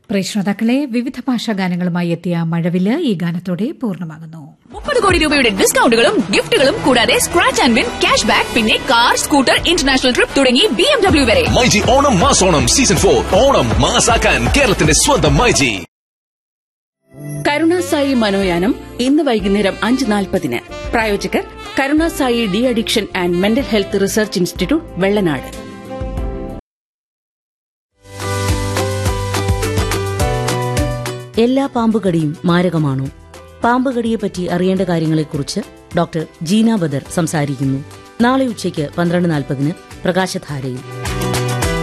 പ്രിയ ശ്രോതാക്കളെ വിവിധ ഭാഷാ ഗാനങ്ങളുമായി എത്തിയ മഴവില് ഈ ഗാനത്തോടെ പൂർണ്ണമാകുന്നു മുപ്പത് കോടി രൂപയുടെ ഡിസ്കൗണ്ടുകളും ഗിഫ്റ്റുകളും കൂടാതെ scratch and win cash back പിന്നെ കാർ സ്കൂട്ടർ ഇന്റർനാഷണൽ ട്രിപ്പ് തുടങ്ങി ബി എം ഡബ്ല്യു വരെ മൈജി ഓണം മാസോണം സീസൺ ഫോർ ഓണം മാസാക്കാൻ കേരളത്തിന്റെ സ്വന്തം മൈജി കരുണാസായി മനോയാനം ഇന്ന് വൈകുന്നേരം അഞ്ച് നാൽപ്പതിന് പ്രായോജകർ Karunasai de addiction and mental health research institute Vellanad എല്ലാ പാമ്പുകടിയും മാരകമാണോ പാമ്പുകടിയെപ്പറ്റി അറിയേണ്ട കാര്യങ്ങളെക്കുറിച്ച് ഡോക്ടർ ജീന ബദർ സംസാരിക്കുന്നു നാളെ ഉച്ചയ്ക്ക് പന്ത്രണ്ട് നാൽപ്പതിന് പ്രകാശധാരയിൽ